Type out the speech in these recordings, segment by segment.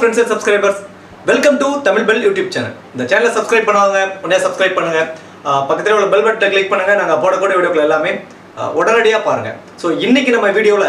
friends and subscribers welcome to Tamil bell YouTube channel இந்த சேனலை subscribe பண்ணாங்க உடனே சப்ஸ்கிரைப் பண்ணுங்க ஆஹ் பக்கத்துல உள்ள பெல் பட்டனை கிளிக் பண்ணுங்க நாங்கள் போடக்கூடிய வீடியோக்கள் எல்லாமே உடனடியாக பாருங்க ஸோ இன்னைக்கு நம்ம வீடியோவில்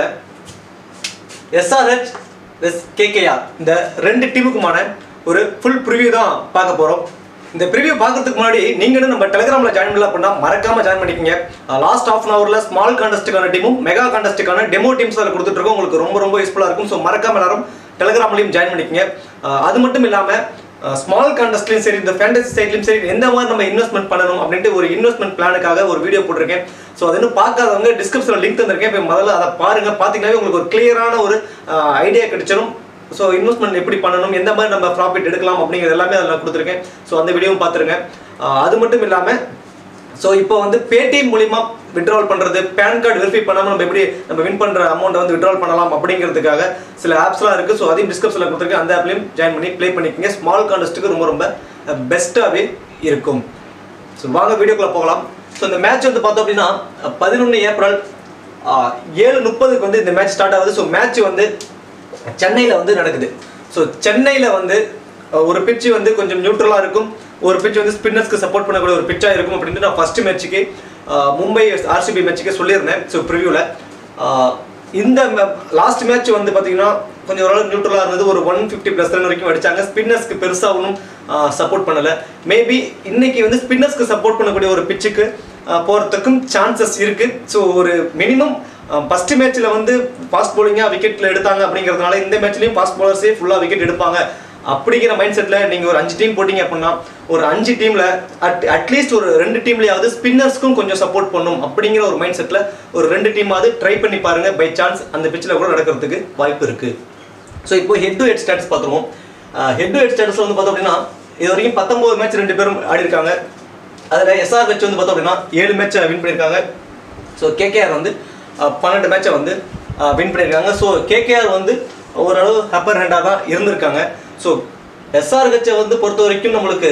எஸ்ஆர்ஹெச் எஸ் கேகேஆர் இந்த ரெண்டு டீமுக்குமான ஒரு ஃபுல் ப்ரிவ்யூ தான் பார்க்க போகிறோம் இந்த ப்ரிவ்யூ பார்க்கறதுக்கு முன்னாடி நீங்களும் நம்ம டெலிகிராமில் ஜாயின் பண்ணலாம் அப்படின்னா மறக்காம ஜாயின் பண்ணிக்கங்க லாஸ்ட் ஆஃப் அன் ஹவரில் ஸ்மால் கான்டெஸ்ட்டுக்கான டீமும் மெகா கான்டெஸ்ட்டுக்கான டெமோ டீம்ஸ் அதில் கொடுத்துட்ருக்கோம் உங்களுக்கு ரொம்ப ரொம்ப யூஸ்ஃபுல்லாக இருக்கும் ஸோ மறக்காம எல்லாரும் டெலிகிராம்லையும் ஜாயின் பண்ணிக்கங்க ஆஹ் அது மட்டும் இல்லாமல் ஸ்மால் கான்டெஸ்ட்லையும் சரி இந்த ஃபேண்டசி சைட்லையும் சரி எந்த மாதிரி நம்ம இன்வெஸ்ட்மெண்ட் பண்ணணும் அப்படின்ட்டு ஒரு இன்வெஸ்ட்மெண்ட் பிளானுக்காக ஒரு வீடியோ போட்டிருக்கேன் ஸோ அது இன்னும் பார்க்காதவங்க டிஸ்கிரிப்ஷனில் லிங்க் தந்திருக்கேன் இப்போ முதல்ல அதை பாருங்க பார்த்தீங்கன்னாவே உங்களுக்கு ஒரு கிளியரான ஒரு ஐடியா கிடைச்சிடும் ஸோ இன்வெஸ்ட்மெண்ட் எப்படி பண்ணணும் எந்த மாதிரி நம்ம ப்ராஃபிட் எடுக்கலாம் அப்படிங்கிறது எல்லாமே அதில் கொடுத்துருக்கேன் ஸோ அந்த வீடியோவும் பார்த்துருங்க ஆஹ் அது மட்டும் இல்லாமல் ஸோ இப்போ வந்து பேடிஎம் மூலிமா விட்ரால் பண்ணுறது பேன் கார்டு வெரிஃபை பண்ணாமல் நம்ம எப்படி நம்ம வின் பண்ணுற அமௌண்ட்டை வந்து விட்ரால் பண்ணலாம் அப்படிங்கிறதுக்காக சில ஆப்ஸ்லாம் இருக்குது ஸோ அதையும் டிஸ்கிரிப்ஷனில் கொடுத்துருக்கேன் அந்த ஆப்லையும் ஜாயின் பண்ணி ப்ளே பண்ணிக்கோங்க ஸ்மால் கான்டெஸ்ட்டுக்கு ரொம்ப ரொம்ப பெஸ்ட்டாகவே இருக்கும் ஸோ வாங்க வீடியோக்குள்ளே போகலாம் ஸோ இந்த மேட்ச் வந்து பார்த்தோம் அப்படின்னா பதினொன்று ஏப்ரல் ஆஹ், ஏழு முப்பதுக்கு வந்து இந்த மேட்ச் ஸ்டார்ட் ஆகுது ஸோ மேட்ச் வந்து சென்னையில் வந்து நடக்குது ஸோ சென்னையில் வந்து அஹ், ஒரு பிட்ச் வந்து கொஞ்சம் நியூட்ரலாக இருக்கும் ஒரு பிட்ச் வந்து ஸ்பின்னர்ஸ்க்கு சப்போர்ட் பண்ணக்கூடிய ஒரு பிட்சாக இருக்கும் அப்படின்ட்டு நான் ஃபர்ஸ்ட் மேட்ச்சுக்கு மும்பை ஆர்சிபி மேட்ச்சுக்கு சொல்லியிருந்தேன் ஸோ ப்ரிவியூவில் இந்த லாஸ்ட் மேட்ச் வந்து பார்த்தீங்கன்னா கொஞ்சம் ஓரளவு நியூட்ரலாக இருந்தது ஒரு ஒன் ஃபிஃப்டி ப்ளஸ் ரன் வரைக்கும் அடிச்சாங்க ஸ்பின்னர்ஸ்க்கு பெருசாக ஒன்றும் சப்போர்ட் பண்ணலை மேபி இன்னைக்கு வந்து ஸ்பின்னர்ஸ்க்கு சப்போர்ட் பண்ணக்கூடிய ஒரு பிச்சுக்கு போகிறதுக்கும் சான்சஸ் இருக்குது ஸோ ஒரு மினிமம் ஃபர்ஸ்ட் மேட்ச்சில் வந்து ஃபாஸ்ட் bowling-ஆ விக்கெட்டில் எடுத்தாங்க அப்படிங்கிறதுனால இந்த மேட்ச்லையும் ஃபாஸ்ட் bowlers-ஏ ஃபுல்லாக விக்கெட் எடுப்பாங்க அப்படிங்கிற மைண்ட் செட்டில் நீங்கள் ஒரு அஞ்சு டீம் போட்டிங்க அப்படின்னா ஒரு அஞ்சு டீமில் அட் அட்லீஸ்ட் ஒரு ரெண்டு டீம்லையாவது ஸ்பின்னர்ஸ்க்கும் கொஞ்சம் சப்போர்ட் பண்ணும் அப்படிங்கிற ஒரு மைண்ட் செட்டில் ஒரு ரெண்டு டீமாவது ட்ரை பண்ணி பாருங்க பை சான்ஸ் அந்த பிச்சில் கூட நடக்கிறதுக்கு வாய்ப்பு இருக்குது ஸோ இப்போ ஹெட் டு ஹெட் ஸ்டாட்ஸ் பார்த்துருவோம் ஹெட் டு ஹெட் ஸ்டாட்ஸில் வந்து பார்த்தோம் அப்படின்னா இது வரைக்கும் பத்தொம்போது மேட்ச் ரெண்டு பேரும் ஆடி இருக்காங்க அதில் எஸ்ஆர் வச்சு வந்து பார்த்தோம் அப்படின்னா ஏழு மேட்சை வின் பண்ணியிருக்காங்க ஸோ கேகேஆர் வந்து அஹ், பன்னெண்டு மேட்சை வந்து வின் பண்ணியிருக்காங்க ஸோ கேகேஆர் வந்து ஓரளவு அப்பர் ஹேண்டாக தான் இருந்திருக்காங்க ஸோ எஸ்ஆர் கட்சை வந்து பொறுத்த வரைக்கும் நம்மளுக்கு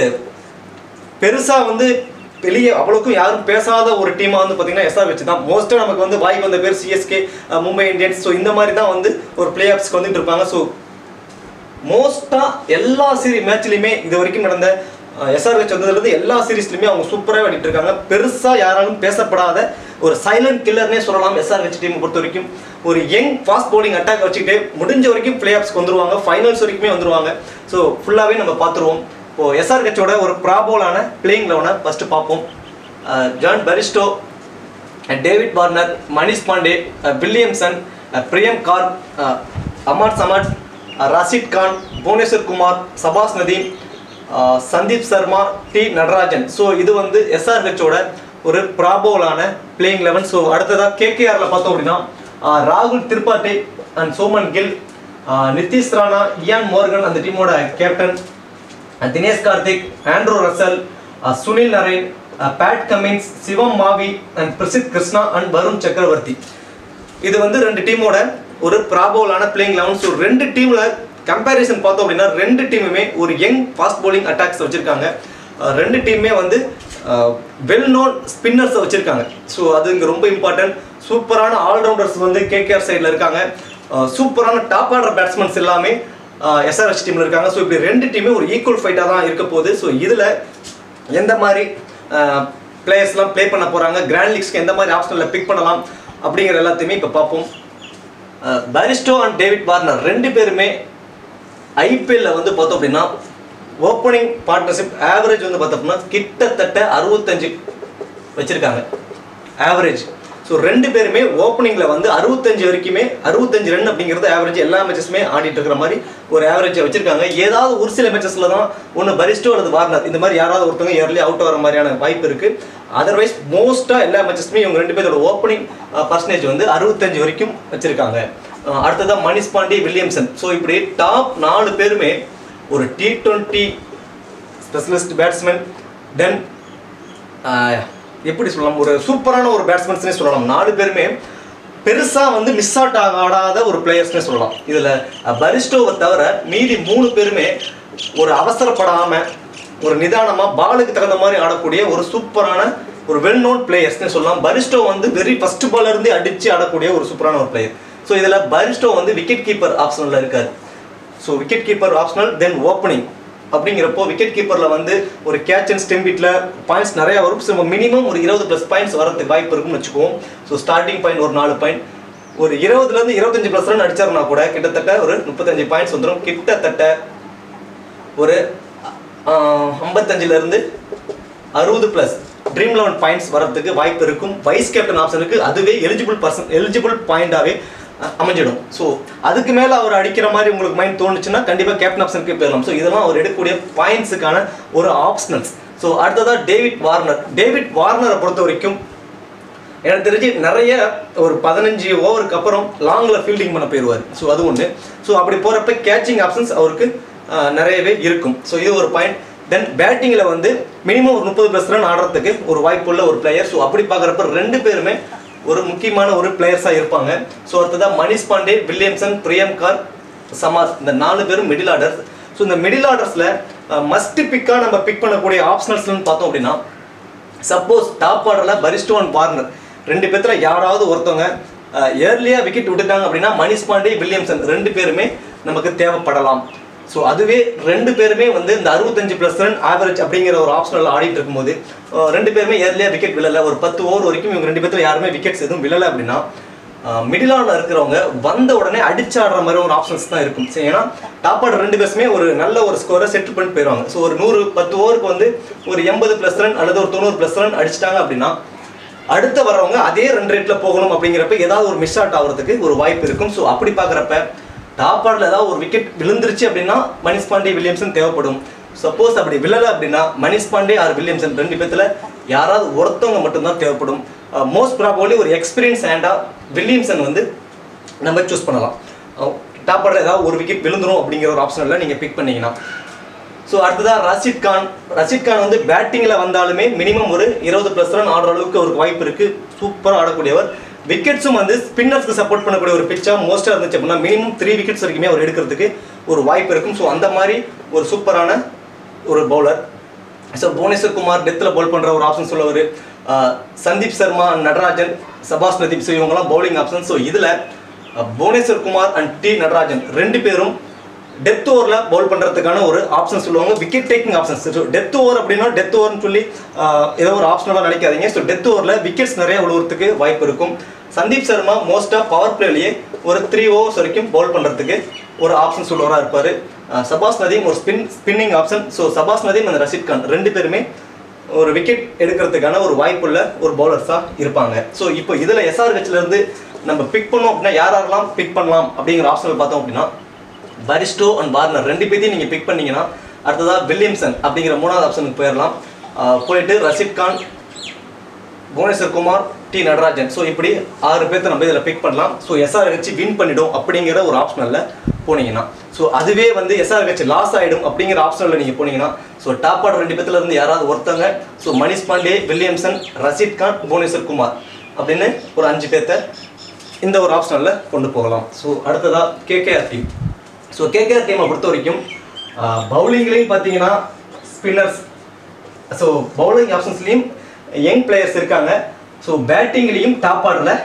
பெருசாக வந்து வெளியே அவ்வளோக்கும் யாரும் பேசாத ஒரு டீமாக வந்து பார்த்தீங்கன்னா எஸ்ஆர் வச்சு தான் மோஸ்ட்டாக நமக்கு வந்து வாய்க்கு வந்த பேர் சிஎஸ்கே மும்பை இந்தியன்ஸ் ஸோ இந்த மாதிரி தான் வந்து ஒரு பிளே ஆஃப்ஸ்க்கு வந்துட்டு இருப்பாங்க ஸோ மோஸ்ட்டாக எல்லா சீரி மேட்ச்லையுமே இது வரைக்கும் நடந்த எஸ்ஆர் வச்சு வந்ததுலேருந்து எல்லா சீரீஸ்லையுமே அவங்க சூப்பராக விளையாடிட்டு இருக்காங்க பெருசாக யாராலும் பேசப்படாத ஒரு சைலண்ட் கில்லர்னே சொல்லலாம் எஸ்ஆர் வச்சு டீம் பொறுத்த வரைக்கும் ஒரு யங் ஃபாஸ்ட் bowling அட்டாக் வச்சுக்கிட்டு முடிஞ்ச வரைக்கும் பிளே ஆஃப்ஸ்க்கு வந்துருவாங்க ஃபைனல்ஸ் வரைக்குமே வந்துருவாங்க ஸோ ஃபுல்லாகவே நம்ம பார்த்துருவோம் இப்போ எஸ்ஆர் கட்சியோட ஒரு ப்ராபோலான பிளேயிங் லெவனை ஃபஸ்ட்டு பார்ப்போம் ah John Bairstow ah David Warner Manish Pandey ah Williamson ah Priyam Garg ah Amar Samad ah Rashid Khan Bhuvneshwar Kumar Shahbaz Nadeem ah Sandeep Sharma T Natarajan so இது வந்து எஸ்ஆர்ஹெச்சோட ஒரு ப்ராபோலான பிளேயிங் லெவன் ஸோ அடுத்ததாக கேகேஆரில் பார்த்தோம் அப்படின்னா அஹ் ராகுல் Tripathi and Shubman Gill ah Nitish Rana Eoin Morgan அந்த டீமோட captain Dinesh Karthik Andrew Russell ah Sunil Narine ah Pat Cummins Shivam Mavi and Prasidh Krishna and Varun Chakravarthy இது வந்து ரெண்டு டீமோட ஒரு ப்ராபோலான பிளேயிங் லெவன் ஸோ ரெண்டு டீமில் கம்பேரிசன் பார்த்தோம் அப்படின்னா ரெண்டு டீமுமே ஒரு யங் ஃபாஸ்ட் bowling அட்டாக்ஸ் வச்சுருக்காங்க ரெண்டு டீமுமே வந்து வெல் நோன் ஸ்பின்னர்ஸை வச்சுருக்காங்க ஸோ அது இங்கே ரொம்ப இம்பார்ட்டன்ட் சூப்பரான ஆல்ரவுண்டர்ஸ் வந்து கேகேஆர் சைடில் இருக்காங்க சூப்பரான டாப் ஆர்டர் பேட்ஸ்மேன்ஸ் எல்லாமே எஸ்ஆர்எஸ் டீமில் இருக்காங்க ஸோ இப்படி ரெண்டு டீமே ஒரு ஈக்குவல் ஃபைட்டாக தான் இருக்க போகுது ஸோ இதில் எந்த மாதிரி பிளேயர்ஸ்லாம் ப்ளே பண்ண போகிறாங்க கிராண்ட் லீக்ஸ்க்கு எந்த மாதிரி ஆப்ஷனில் பிக் பண்ணலாம் அப்படிங்கிற எல்லாத்தையுமே இப்போ பார்ப்போம் பாரிஸ்டோ அண்ட் டேவிட் வார்னர் ரெண்டு பேருமே ஐபிஎல்ல வந்து பார்த்தோம் அப்படின்னா ஓப்பனிங் பார்ட்னர்ஷிப் ஆவரேஜ் வந்து பார்த்தோம் அப்படின்னா கிட்டத்தட்ட அறுபத்தஞ்சு வச்சிருக்காங்க ஆவரேஜ் ஸோ ரெண்டு பேருமே ஓப்பனிங்கில் வந்து அறுபத்தஞ்சு வரைக்குமே அறுபத்தஞ்சு ரன் அப்படிங்கிறது ஆவரேஜ் எல்லா மேட்சஸுமே ஆடிட்டு இருக்கிற மாதிரி ஒரு ஆவரேஜை வச்சிருக்காங்க ஏதாவது ஒரு சில மேட்சஸில் தான் ஒன்று பரிஸ்டோ அல்லது வார்னர் இந்த மாதிரி யாராவது ஒருத்தவங்க இயர்லி அவுட் ஆகிற மாதிரியான வாய்ப்பு இருக்குது அதர்வைஸ் மோஸ்ட்டாக எல்லா மேட்சஸுமே இவங்க ரெண்டு பேரோட ஓப்பனிங் பர்சன்டேஜ் வந்து அறுபத்தஞ்சு வரைக்கும் வச்சிருக்காங்க அஹ் அடுத்ததான் மணிஷ் பாண்டி வில்லியம்சன் ஸோ இப்படி டாப் நாலு பேருமே ஒரு T twenty specialist batsman then எப்படி சொல்லலாம் ஒரு சூப்பரான ஒரு பேட்ஸ்மேன்ஸ்னே சொல்லலாம் நாலு பேருமே பெருசாக வந்து மிஸ் அவுட் ஆகாத ஒரு பிளேயர்ஸ்னே சொல்லலாம் இதில் பரிஸ்டோவை தவிர மீதி மூணு பேருமே ஒரு அவசரப்படாமல் ஒரு நிதானமாக பாலுக்கு தகுந்த மாதிரி ஆடக்கூடிய ஒரு சூப்பரான ஒரு வெல் நோன் பிளேயர்ஸ்னே சொல்லலாம் பரிஸ்டோ வந்து வெரி ஃபர்ஸ்ட் பால்லேருந்தே அடித்து ஆடக்கூடிய ஒரு சூப்பரான ஒரு பிளேயர் ஸோ இதில் பரிஸ்டோ வந்து விக்கெட் கீப்பர் ஆப்ஷனில் இருக்காரு so wicket keeper optional then opening அப்படிங்கிறப்போ விக்கெட் கீப்பரில் வந்து ஒரு கேட்ச் அண்ட் ஸ்டெம் பீட்டில் பாயிண்ட்ஸ் நிறையா வரும் ஸோ மினிமம் ஒரு இருபது ப்ளஸ் பாயிண்ட்ஸ் வரதுக்கு வாய்ப்பு இருக்குன்னு வச்சுக்குவோம் ஸோ ஸ்டார்டிங் பாயிண்ட் ஒரு நாலு பாயிண்ட் ஒரு இருபதுலேருந்து இருபத்தஞ்சு ப்ளஸ் ரன் அடிச்சாருனா கூட கிட்டத்தட்ட ஒரு முப்பத்தஞ்சு பாயிண்ட்ஸ் வந்துடும் கிட்டத்தட்ட ஒரு ஐம்பத்தஞ்சுல இருந்து அறுபது பிளஸ் ட்ரீம் லெவன் பாயிண்ட்ஸ் வரதுக்கு வாய்ப்பு இருக்கும் வைஸ் கேப்டன் ஆப்ஷனுக்கு அதுவே எலிஜிபிள் பர்சன் எலிஜிபிள் பாயிண்டாவே அமைஞ்சிடும் ஸோ அதுக்கு மேலே அவர் அடிக்கிற மாதிரி உங்களுக்கு மைண்ட் தோணுச்சுன்னா கண்டிப்பாக கேப்டன் ஆப்ஷனுக்கு போயிடலாம் ஸோ இதெல்லாம் அவர் எடுக்கக்கூடிய பாயிண்ட்ஸுக்கான ஒரு ஆப்ஷனல்ஸ் ஸோ அடுத்ததாக டேவிட் வார்னர் டேவிட் வார்னரை பொறுத்த வரைக்கும் எனக்கு தெரிஞ்சு நிறைய ஒரு பதினஞ்சு ஓவருக்கு அப்புறம் லாங்கில் ஃபீல்டிங் பண்ண போயிடுவார் ஸோ அது ஒன்று ஸோ அப்படி போகிறப்ப கேட்சிங் ஆப்ஷன்ஸ் அவருக்கு ஆஹ், நிறையவே இருக்கும் ஸோ இது ஒரு பாயிண்ட் தென் பேட்டிங்கில் வந்து மினிமம் ஒரு முப்பது ப்ளஸ் ரன் ஆடுறதுக்கு ஒரு வாய்ப்புள்ள ஒரு பிளேயர் ஸோ அப்படி பார்க்குறப்ப ரெண்டு பேருமே ஒரு முக்கியமான ஒரு பிளேயர்ஸாக இருப்பாங்க ஸோ அடுத்ததாக மணிஷ் பாண்டே வில்லியம்சன் பிரியம் கார் சமாஸ் இந்த நாலு பேரும் மிடில் ஆர்டர்ஸ் ஸோ இந்த மிடில் ஆர்டர்ஸில் மஸ்ட் பிக்காக நம்ம பிக் பண்ணக்கூடிய ஆப்ஷனல்ஸ்னு பார்த்தோம் அப்படின்னா சப்போஸ் டாப் ஆர்டரில் பரிஸ்டோ அண்ட் பார்னர் ரெண்டு பேர்த்துல யாராவது ஒருத்தவங்க ஏர்லியாக விக்கெட் விட்டுட்டாங்க அப்படின்னா மணிஷ் பாண்டே வில்லியம்சன் ரெண்டு பேருமே நமக்கு தேவைப்படலாம் ஸோ அதுவே ரெண்டு பேருமே வந்து இந்த அறுபத்தஞ்சு ப்ளஸ் ரன் ஆவரேஜ் அப்படிங்கிற ஒரு ஆப்ஷனில் ஆடிட்டு இருக்கும்போது அஹ், ரெண்டு பேருமே ஏர்லியாக விக்கெட் விழல ஒரு பத்து ஓவர் வரைக்கும் இவங்க ரெண்டு பேர்த்துல யாருமே விக்கெட்ஸ் எதுவும் விழலை அப்படின்னா மிடில் ஆர்டர் இருக்கிறவங்க வந்த உடனே அடிச்சு ஆடுற மாதிரி ஒரு ஆப்ஷன்ஸ் தான் இருக்கும் சரி ஏன்னா டாப் ஆர்டர் ரெண்டு பேருமே ஒரு நல்ல ஒரு ஸ்கோரை செட்டில் பண்ணிட்டு போயிடுவாங்க ஸோ ஒரு நூறு பத்து ஓவருக்கு வந்து ஒரு எண்பது ப்ளஸ் ரன் அல்லது ஒரு தொண்ணூறு ப்ளஸ் ரன் அடிச்சிட்டாங்க அப்படின்னா அடுத்து வரவங்க அதே ரன் ரேட்ல போகணும் அப்படிங்கிறப்ப ஏதாவது ஒரு மிஸ் அவுட் ஆகிறதுக்கு ஒரு வாய்ப்பு இருக்கும் ஸோ அப்படி பார்க்குறப்ப டாப் ஆர்டர்ல ஏதாவது ஒரு விக்கெட் விழுந்துருச்சு அப்படின்னா மணிஷ் பாண்டே வில்லியம்சன் தேவைப்படும் சப்போஸ் அப்படி விழலை அப்படின்னா மணிஷ் பாண்டே ஆர் வில்லியம்சன் ரெண்டு பேத்துல யாராவது ஒருத்தவங்க மட்டும்தான் தேவைப்படும் மோஸ்ட் ப்ராபப்ளி ஒரு எக்ஸ்பீரியன்ஸ் ஹேண்டா வில்லியம்சன் வந்து நம்ம சூஸ் பண்ணலாம் டாப் ஆர்டர் ஏதாவது ஒரு விக்கெட் விழுந்துரும் அப்படிங்கிற ஒரு ஆப்ஷனில் நீங்கள் பிக் பண்ணீங்கன்னா ஸோ அடுத்ததா ரஷித் கான் ரஷித் கான் வந்து பேட்டிங்கில் வந்தாலுமே மினிமம் ஒரு இருபது ப்ளஸ் ரன் ஆடுற அளவுக்கு அவருக்கு வாய்ப்பு இருக்கு சூப்பராக ஆடக்கூடியவர் விக்கெட்ஸும் வந்து ஸ்பின்னர்ஸ்க்கு சப்போர்ட் பண்ணக்கூடிய ஒரு பிச்சாக மோஸ்ட்டாக இருந்துச்சு அப்படின்னா மினிமம் த்ரீ விக்கெட்ஸ் வரைக்குமே அவர் எடுக்கிறதுக்கு ஒரு வாய்ப்பு இருக்கும் ஸோ அந்த மாதிரி ஒரு சூப்பரான ஒரு பவுலர் ஸோ புவனேஸ்வர் குமார் டெத்தில் பவுல் பண்ணுற ஒரு ஆப்ஷன் சொல்லவர் சந்தீப் சர்மா நடராஜன் சபாஸ் நதீப் ஸோ இவங்கெல்லாம் பவுலிங் ஆப்ஷன் ஸோ இதில் புவனேஸ்வர் குமார் அண்ட் டி நடராஜன் ரெண்டு பேரும் டெத் ஓவரில் பவுல் பண்ணுறதுக்கான ஒரு ஆப்ஷன் சொல்லுவாங்க wicket taking options so death over அப்படின்னா டெத் ஓவர்னு சொல்லி ஆஹ், ஏதோ ஒரு ஆப்ஷனலாக நினைக்காதீங்க ஸோ டெத் ஓவரில் விக்கெட்ஸ் நிறைய விழுவுறதுக்கு வாய்ப்பு இருக்கும் சந்தீப் சர்மா மோஸ்ட்டாக பவர் பிளேலேயே ஒரு த்ரீ ஓவர்ஸ் வரைக்கும் பவுல் பண்ணுறதுக்கு ஒரு ஆப்ஷன் சொல்லுவராக இருப்பார் சபாஸ் நதீம் ஒரு ஸ்பின் ஸ்பின்னிங் ஆப்ஷன் ஸோ சபாஸ் நதீம் அந்த ரஷித் கான் ரெண்டு பேருமே ஒரு விக்கெட் எடுக்கிறதுக்கான ஒரு வாய்ப்புள்ள ஒரு பவுலர்ஸாக இருப்பாங்க ஸோ இப்போ இதில் எஸ்ஆர் இருந்து நம்ம பிக் பண்ணோம் அப்படின்னா யார் யாரெல்லாம் பிக் பண்ணலாம் அப்படிங்கிற ஆப்ஷனில் பார்த்தோம் அப்படின்னா பரிஸ்டோ அண்ட் வார்னர் ரெண்டு பேத்தையும் நீங்கள் பிக் பண்ணீங்கன்னா அடுத்ததா வில்லியம்சன் அப்படிங்கிற மூணாவது ஆப்ஷனுக்கு போயிடலாம் ஆஹ் போயிட்டு ரஷித் கான் புவனேஸ்வர் குமார் டி நடராஜன் ஸோ இப்படி ஆறு பேர்த்த நம்ம இதில் பிக் பண்ணலாம் ஸோ எஸ்ஆர் வச்சு வின் பண்ணிடும் அப்படிங்கிற ஒரு ஆப்ஷனில் போனீங்கன்னா ஸோ அதுவே வந்து எஸ்ஆர் வச்சு லாஸ் ஆகிடும் அப்படிங்கிற ஆப்ஷனில் நீங்கள் போனீங்கன்னா ஸோ டாப் ஆர்டர் ரெண்டு பேர்த்துல இருந்து யாராவது ஒருத்தங்க ஸோ மணிஷ் பாண்டே வில்லியம்சன் ரஷித் கான் புவனேஸ்வர் குமார் அப்படின்னு ஒரு அஞ்சு பேர்த்த இந்த ஒரு ஆப்ஷனில் கொண்டு போகலாம் ஸோ அடுத்ததாக கேகேஆர் டீம் ஸோ கேகேஆர் டீமை பொறுத்த வரைக்கும் பவுலிங்லேயும் பார்த்தீங்கன்னா ஸ்பின்னர்ஸ் ஸோ பவுலிங் ஆப்ஷன்ஸ்லேயும் யங் பிளேயர்ஸ் இருக்காங்க ஸோ பேட்டிங்லேயும் டாப் ஆர்டரில்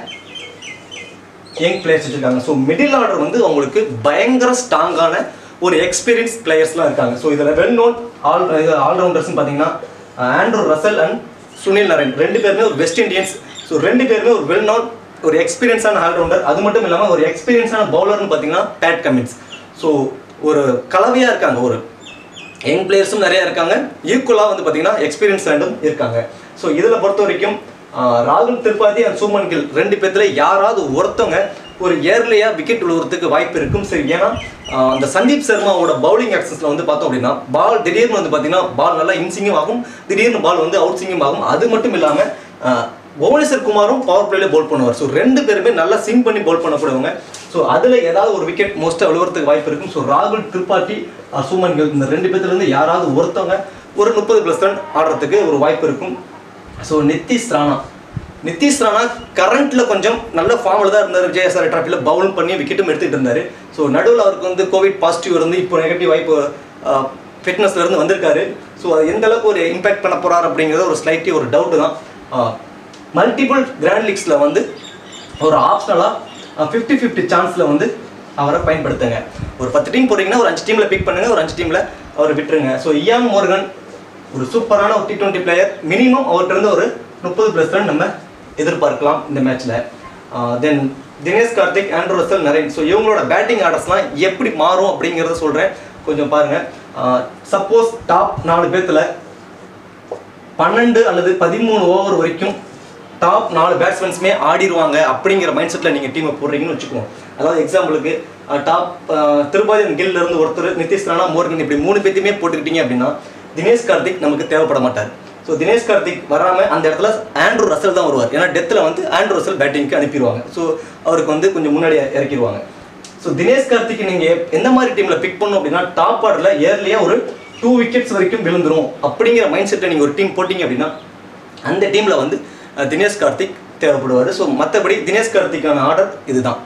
யங் பிளேயர்ஸ் வச்சுருக்காங்க ஸோ மிடில் ஆர்டர் வந்து அவங்களுக்கு பயங்கர ஸ்ட்ராங்கான ஒரு எக்ஸ்பீரியன்ஸ் பிளேயர்ஸ்லாம் இருக்காங்க ஸோ இதில் வெல் நோன் ஆல் ஆல்ரவுண்டர்ஸ்னு பார்த்தீங்கன்னா Andrew Russell and Sunil Narine ரெண்டு பேருமே ஒரு வெஸ்ட் இண்டியன்ஸ் ஸோ ரெண்டு பேருமே ஒரு வெல் நோன் ஒரு எக்ஸ்பீரியன்ஸான ஆல்ரவுண்டர் அது மட்டும் இல்லாமல் ஒரு எக்ஸ்பீரியன்ஸான பவுலர்னு பார்த்தீங்கன்னா பேட் கமின்ஸ் ஸோ ஒரு கலவையாக இருக்காங்க ஒரு யங் பிளேயர்ஸும் நிறைய இருக்காங்க ஈக்குவலாக வந்து பார்த்தீங்கன்னா எக்ஸ்பீரியன்ஸ் ரெண்டும் இருக்காங்க ஸோ இதில் பொறுத்த வரைக்கும் ஆஹ், ராகுல் திரிபாதி அண்ட் சுமன் கில் ரெண்டு பேர்த்துல யாராவது ஒருத்தவங்க ஒரு இயர்லியாக விக்கெட் விழுவுறதுக்கு வாய்ப்பு இருக்கும் சரி ஏன்னா ஆஹ், அந்த சந்தீப் சர்மாவோட பவுலிங் ஆக்சன்ஸில் வந்து பார்த்தோம் அப்படின்னா பால் திடீர்னு வந்து பார்த்தீங்கன்னா பால் நல்லா இன்சிங்கும் ஆகும் திடீர்னு பால் வந்து அவுட் சிங்கும் ஆகும் அது மட்டும் இல்லாமல் புவனேஸ்வர் குமாரும் பவர் பிளேல பவுல் பண்ணுவார் ஸோ ரெண்டு பேருமே நல்லா சிங் பண்ணி பவுல் பண்ணக்கூடியவங்க ஸோ அதில் ஏதாவது ஒரு விக்கெட் மோஸ்ட்டாக விழுவுறதுக்கு வாய்ப்பு இருக்கும் ஸோ ராகுல் திரிபாட்டி ஆர் சுமன் கில் இந்த ரெண்டு பேர்த்துலேருந்து யாராவது ஒருத்தவங்க ஒரு முப்பது ப்ளஸ் ரன் ஆடுறதுக்கு ஒரு வாய்ப்பு இருக்கும் ஸோ நித்திஷ் ராணா நிதிஷ் ராணா கரண்ட்ல கொஞ்சம் நல்ல ஃபார்மில் தான் இருந்தார் விஜயசாரி டிராஃபியில் பவுல் பண்ணி விக்கெட்டும் எடுத்துகிட்டு இருந்தார் ஸோ நடுவில் அவருக்கு வந்து கோவிட் பாசிட்டிவ் இருந்து இப்போ நெகட்டிவ் வாய்ப்பு ஃபிட்னஸ்ல இருந்து வந்திருக்காரு ஸோ அது எந்த அளவுக்கு ஒரு இம்பாக்ட் பண்ண போறார் அப்படிங்கிறது ஒரு ஸ்லைட்லி ஒரு டவுட் தான் மல்டிபிள் கிராண்ட் லீக்ஸில் வந்து ஒரு ஆப்ஷனலாக ஃபிஃப்டி ஃபிஃப்டி சான்ஸில் வந்து அவரை பயன்படுத்துங்க ஒரு பத்து டீம் போறீங்கன்னா ஒரு அஞ்சு டீமில் பிக் பண்ணுங்க ஒரு அஞ்சு டீமில் அவர் விட்டுருங்க ஸோ இயான் மோர்கன் ஒரு சூப்பரான ஒரு டி டுவெண்ட்டி பிளேயர் மினிமம் அவர்கிட்ட இருந்து ஒரு முப்பது ப்ளஸ் ரன் நம்ம எதிர்பார்க்கலாம் இந்த மேட்ச்சில் then Dinesh Karthik Andrew Russell Narine so இவங்களோட பேட்டிங் ஆர்டர்ஸ்லாம் எப்படி மாறும் அப்படிங்கிறத சொல்கிறேன் கொஞ்சம் பாருங்கள் சப்போஸ் டாப் நாலு பேர்த்தில் பன்னெண்டு அல்லது பதிமூணு ஓவர் வரைக்கும் டாப் நாலு பேட்ஸ்மேன்ஸுமே ஆடிடுவாங்க அப்படிங்கிற மைண்ட் செட்டில் நீங்கள் டீமை போடுறீங்கன்னு வச்சுக்குவோம் அதாவது எக்ஸாம்பிளுக்கு டாப் திருபாதியன் கில்ல இருந்து ஒருத்தர் நிதிஷ் ராணா மோர்கன் இப்படி மூணு பேத்தையுமே போட்டுக்கிட்டீங்க அப்படின்னா தினேஷ் கார்த்திக் நமக்கு தேவைப்பட மாட்டார் ஸோ தினேஷ் கார்த்திக் வராமல் அந்த இடத்துல ஆண்ட்ரூ ரசல் தான் வருவார் ஏன்னா டெத்தில் வந்து ஆண்ட்ரூ ரசல் பேட்டிங்க்கு அனுப்பிடுவாங்க ஸோ அவருக்கு வந்து கொஞ்சம் முன்னாடி இறக்கிடுவாங்க ஸோ தினேஷ் கார்த்திக் நீங்கள் எந்த மாதிரி டீமில் பிக் பண்ணணும் அப்படின்னா டாப் ஆர்டரில் இயர்லியாக ஒரு டூ விக்கெட்ஸ் வரைக்கும் விழுந்துரும் அப்படிங்கிற மைண்ட் செட்டை நீங்கள் ஒரு டீம் போட்டிங்க அப்படின்னா அந்த டீமில் வந்து அஹ், தினேஷ் கார்த்திக் தேவைப்படுவார் ஸோ மற்றபடி தினேஷ் கார்த்திக்கான ஆர்டர் இதுதான்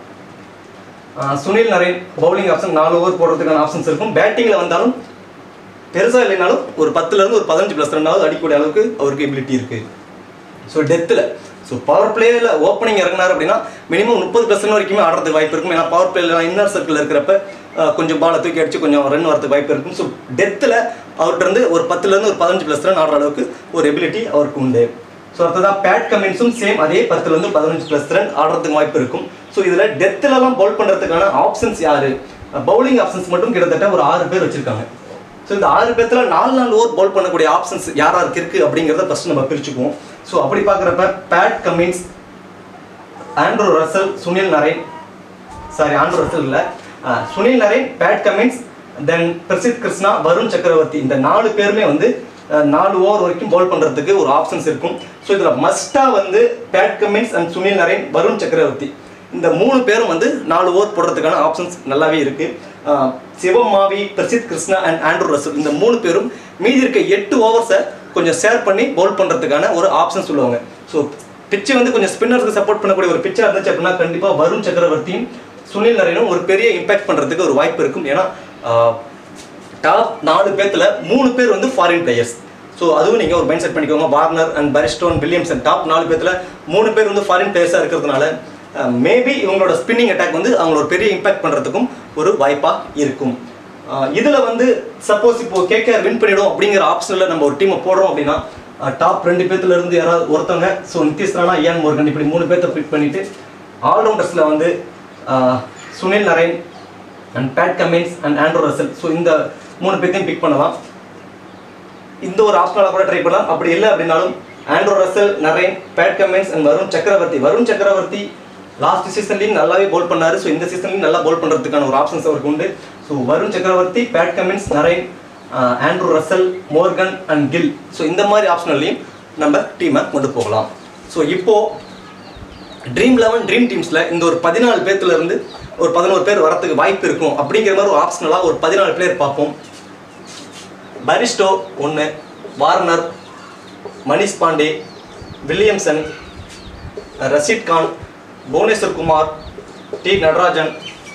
அஹ், சுனில் நரேன் பவுலிங் ஆப்ஷன் நாலு ஓவர் போடுறதுக்கான ஆப்ஷன்ஸ் இருக்கும் பேட்டிங்கில் வந்தாலும் பெருசாக இல்லைனாலும் ஒரு பத்துலேருந்து ஒரு பதினஞ்சு ப்ளஸ் ரெண்டாவது அடிக்கக்கூடிய அளவுக்கு அவருக்கு எபிலிட்டி இருக்குது ஸோ டெத்தில் ஸோ பவர் பிளேயில் ஓப்பனிங் இறங்கினார் அப்படின்னா மினிமம் முப்பது பர்சன்ட் வரைக்குமே ஆடுறதுக்கு வாய்ப்பு இருக்கும் ஏன்னா பவர் பிளேல இன்னர் சர்க்கிள் இருக்கிறப்ப அஹ், கொஞ்சம் பாலை தூக்கி அடிச்சு கொஞ்சம் ரன் வரதுக்கு வாய்ப்பு இருக்கும் ஸோ டெத்தில் அவர்கிட்ட இருந்து ஒரு பத்துலேருந்து ஒரு பதினஞ்சு ப்ளஸ் ரன் ஆடுற அளவுக்கு ஒரு எபிலிட்டி அவருக்கு உண்டு ஸோ அடுத்ததான் பேட் கமின்ஸும் சேம் அதே பத்துலேருந்து பதினஞ்சு ப்ளஸ் ரன் ஆடுறதுக்கு வாய்ப்பு இருக்கும் ஸோ இதில் டெத்துலலாம் பவுல் பண்ணுறதுக்கான ஆப்ஷன்ஸ் யார் பவுலிங் ஆப்ஷன்ஸ் மட்டும் கிட்டத்தட்ட ஒரு ஆறு பேர் வச்சுருக்காங்க ஸோ இந்த ஆறு பேர்த்துல நாலு நாலு ஓவர் பவுல் பண்ணக்கூடிய ஆப்ஷன்ஸ் யார் யாருக்கு இருக்கு அப்படிங்கிறத ஃபர்ஸ்ட் நம்ம பிரிச்சுக்குவோம் ஸோ அப்படி பார்க்குறப்ப Pat Cummins Andrew Russell Sunil Narine sorry Andrew Russell இல்லை Sunil Narine Pat Cummins then Prasidh Krishna Varun Chakravarthy இந்த நாலு பேருமே வந்து அஹ், நாலு ஓவர் வரைக்கும் பவுல் பண்ணுறதுக்கு ஒரு ஆப்ஷன்ஸ் இருக்கும் ஸோ இதில் மஸ்ட்டாக வந்து Pat Cummins and Sunil Narine Varun Chakravarthy இந்த மூணு பேரும் வந்து நாலு ஓவர் போடுறதுக்கான ஆப்ஷன்ஸ் நல்லாவே இருக்கு அஹ், Shivam Mavi Prasidh Krishna and Andrew Russell இந்த மூணு பேரும் மீதி இருக்க எட்டு ஓவர்ஸை கொஞ்சம் ஷேர் பண்ணி பவுல் பண்ணுறதுக்கான ஒரு ஆப்ஷன் சொல்லுவாங்க ஸோ பிச்சு வந்து கொஞ்சம் ஸ்பின்னருக்கு சப்போர்ட் பண்ணக்கூடிய ஒரு பிச்சாக இருந்துச்சு அப்படின்னா கண்டிப்பாக வருண் சக்கரவர்த்தியும் சுனில் நரேனும் ஒரு பெரிய இம்பாக்ட் பண்ணுறதுக்கு ஒரு வாய்ப்பு இருக்கும் ஏன்னா டாப் நாலு பேர்த்துல மூணு பேர் வந்து ஃபாரின் பிளேயர்ஸ் ஸோ அதுவும் நீங்கள் ஒரு மைண்ட் செட் பண்ணிக்கோங்க Warner and Bairstow Williamson top நாலு பேர்த்துல மூணு பேர் வந்து ஃபாரின் பிளேயர்ஸாக இருக்கிறதுனால மேபி இவங்களோட ஸ்பின்னிங் அட்டாக் வந்து அவங்களோட பெரிய இம்பாக்ட் பண்ணுறதுக்கும் ஒரு வாய்ப்பாக இருக்கும் இதில் வந்து சப்போஸ் இப்போ கேகேஆர் வின் பண்ணிடும் அப்படிங்கிற ஆப்ஷனில் நம்ம ஒரு டீமை போடுறோம் அப்படின்னா டாப் ரெண்டு பேர்த்துல இருந்து யாராவது ஒருத்தவங்க so Nitish Rana Eoin Morgan இப்படி மூணு பேர்த்த பிக் பண்ணிட்டு ஆல்ரவுண்டர்ஸில் வந்து ஆஹ், Sunil Narine and Pat Cummins and Andrew Russell so இந்த மூணு பேர்த்தையும் பிக் பண்ணலாம் இந்த ஒரு ஆப்ஷனால கூட ட்ரை பண்ணலாம் அப்படி இல்லை அப்படின்னாலும் Andrew Russell Narine Pat Cummins and Varun Chakravarthy Varun சக்கரவர்த்தி லாஸ்ட் சீசன்லையும் நல்லாவே பவுல் பண்ணாரு ஸோ இந்த சீசன்லையும் நல்லா பவுல் பண்ணுறதுக்கான ஒரு ஆப்ஷன்ஸ் அவருக்கு உண்டு so Varun Chakravarthy Pat Cummins Narine ஆஹ், Andrew Russell Morgan and Gill so இந்த மாதிரி ஆப்ஷன்லையும் நம்ம டீமை கொண்டு போகலாம் ஸோ இப்போ ட்ரீம் லெவன் ட்ரீம் டீம்ஸில் இந்த ஒரு பதினாலு பேர்த்துல இருந்து ஒரு பதினோரு பேர் வரத்துக்கு வாய்ப்பு இருக்கும் அப்படிங்கிற மாதிரி ஒரு ஆப்ஷனலாக ஒரு பதினாலு பேர் பார்ப்போம் பரிஸ்டோ ஒன்று Warner Manish Pandey Williamson Rashid Khan Bhuvneshwar Kumar T Natarajan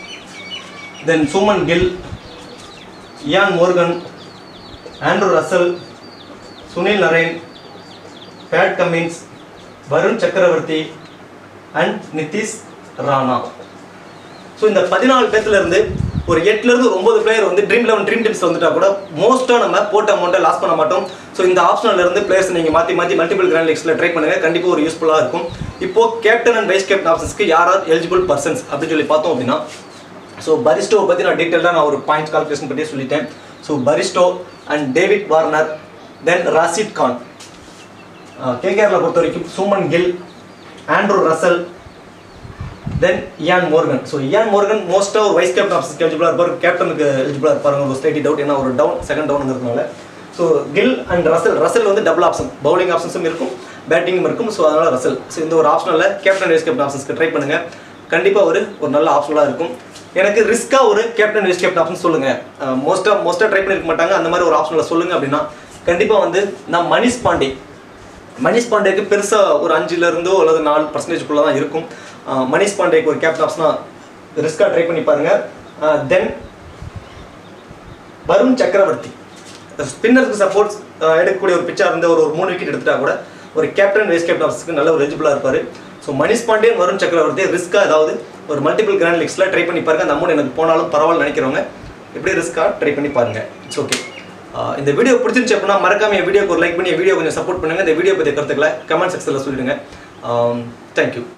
then Shubman Gill Eoin Morgan Andrew Russell Sunil Narine Pat Cummins Varun Chakravarthy and Nitish Rana so இந்த பதினாலு பேர்த்துல இருந்து ஒரு எட்டுல இருந்து ஒரு ஒன்பது பிளேயர் வந்து ட்ரீம் லெவன் ட்ரீம் டீம்ஸ் வந்துட்டா கூட மோஸ்ட்டாக நம்ம போட்ட அமௌண்ட்டை லாஸ் பண்ண மாட்டோம் ஸோ இந்த ஆப்ஷனில் இருந்து பிளேயர்ஸ் நீங்கள் மாற்றி மாற்றி மல்டிபிள் கிராண்ட் லீக்ஸில் ட்ரை பண்ணுங்க கண்டிப்பாக ஒரு யூஸ்ஃபுல்லாக இருக்கும் இப்போ கேப்டன் அண்ட் வைஸ் கேப்டன் ஆப்ஷன்ஸ்க்கு யார் யார் எலிஜிபிள் பர்சன்ஸ் அப்படின்னு சொல்லி பார்த்தோம் அப்படின்னா ஸோ பரிஸ்டோவை பற்றி நான் டீட்டெயிலாக நான் ஒரு பாயிண்ட் கால்குலேஷன் பற்றியே சொல்லிட்டேன் so Bairstow and David Warner then Rashid Khan கேகேஆரில் பொறுத்த வரைக்கும் Shubman Gill Andrew Russell then Eoin Morgan so Eoin Morgan மோஸ்ட்டாக ஒரு வைஸ் கேப்டன் ஆப்ஷன்ஸ்க்கு எலிஜிபிளாக இருப்பார் கேப்டனுக்கு எலிஜிபிளாக இருப்பாருங்க ஒரு ஸ்லைட்டி டவுட் ஏன்னா ஒரு டவுன் செகண்ட் டவுனுங்கிறதுனால so Gill and Russell Russell வந்து டபுள் ஆப்ஷன் பவுலிங் ஆப்ஷன்ஸும் இருக்கும் பேட்டிங்கும் இருக்கும் ஸோ அதனால் ரசல் ஸோ இந்த ஒரு ஆப்ஷனில் கேப்டன் வைஸ் கேப்டன் ஆப்ஷன்ஸ்க்கு ட்ரை பண்ணுங்கள் கண்டிப்பாக ஒரு ஒரு நல்ல ஆப்ஷனாக இருக்கும் எனக்கு ரிஸ்க்காக ஒரு கேப்டன் வைஸ் கேப்டன் ஆப்ஷன் சொல்லுங்கள் மோஸ்ட்டாக மோஸ்ட்டாக ட்ரை பண்ணிருக்க மாட்டாங்க அந்த மாதிரி ஒரு ஆப்ஷனில் சொல்லுங்கள் அப்படின்னா கண்டிப்பாக வந்து நான் மணிஷ் பாண்டே மணிஷ் பாண்டேக்கு பெருசாக ஒரு அஞ்சுல இருந்தோ அல்லது நாலு பர்சன்டேஜ்குள்ளே தான் இருக்கும் அஹ் மணிஷ் பாண்டேக்கு ஒரு கேப்டன் ஆப்ஷனாக ரிஸ்க்காக ட்ரை பண்ணி பாருங்க தென் வருண் சக்கரவர்த்தி ஸ்பின்னருக்கு சப்போர்ட்ஸ் எடுக்கக்கூடிய ஒரு பிச்சாக இருந்து ஒரு ஒரு மூணு விக்கெட் எடுத்துட்டா கூட ஒரு கேப்டன் வைஸ் கேப்டன் ஆப்ஷனுக்கு நல்ல ஒரு எலிஜிபிளாக இருப்பார் ஸோ மணிஷ் பாண்டே வருண் சக்கரவர்த்தி ரிஸ்க்காக ஏதாவது ஒரு மல்டிபிள் கிராண்ட் லீக்ஸில் ட்ரை பண்ணி பாருங்க அந்த அமௌண்ட் எனக்கு போனாலும் பரவாயில்ல நினைக்கிறவங்க இப்படி ரிஸ்க்காக ட்ரை பண்ணி பாருங்க இட்ஸ் ஓகே இந்த வீடியோ பிடிச்சிருந்துச்சு அப்படின்னா மறக்காம என் வீடியோக்கு ஒரு லைக் பண்ணி என் வீடியோ கொஞ்சம் சப்போர்ட் பண்ணுங்க இந்த வீடியோ பற்றி கருத்துக்களை கமெண்ட் செக்ஷனில் சொல்லிடுங்க தேங்க்யூ